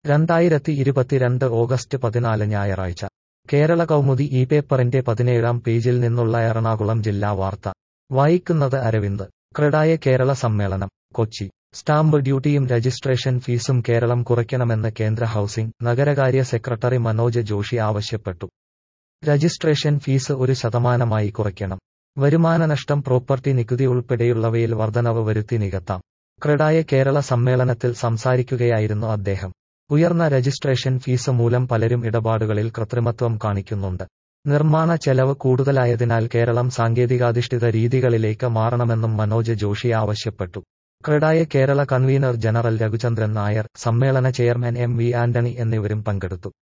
രണ്ടായിരത്തി ഇരുപത്തിരണ്ട് ഓഗസ്റ്റ് പതിനാല് ഞായറാഴ്ച കേരള കൗമുദി ഈ പേപ്പറിന്റെ പതിനേഴാം പേജിൽ നിന്നുള്ള എറണാകുളം ജില്ലാ വാർത്ത വായിക്കുന്നത് അരവിന്ദ് ക്രഡായ കേരള സമ്മേളനം കൊച്ചി സ്റ്റാമ്പ് ഡ്യൂട്ടിയും രജിസ്ട്രേഷൻ ഫീസും കേരളം കുറയ്ക്കണമെന്ന് കേന്ദ്ര ഹൌസിംഗ് നഗരകാര്യ സെക്രട്ടറി മനോജ് ജോഷി ആവശ്യപ്പെട്ടു രജിസ്ട്രേഷൻ ഫീസ് ഒരു ശതമാനമായി കുറയ്ക്കണം വരുമാനനഷ്ടം പ്രോപ്പർട്ടി നികുതി ഉൾപ്പെടെയുള്ളവയിൽ വർധനവ് വരുത്തി നികത്താം ക്രഡായ കേരള സമ്മേളനത്തിൽ സംസാരിക്കുകയായിരുന്നു അദ്ദേഹം ഉയർന്ന രജിസ്ട്രേഷൻ ഫീസ് മൂലം പലരും ഇടപാടുകളിൽ കൃത്രിമത്വം കാണിക്കുന്നുണ്ട് നിർമ്മാണ ചെലവ് കൂടുതലായതിനാൽ കേരളം സാങ്കേതികാധിഷ്ഠിത രീതികളിലേക്ക് മാറണമെന്നും മനോജ് ജോഷി ആവശ്യപ്പെട്ടു ക്രഡായ കേരള കൺവീനർ ജനറൽ രഘുചന്ദ്രൻ നായർ സമ്മേളന ചെയർമാൻ എം വി ആന്റണി എന്നിവരും പങ്കെടുത്തു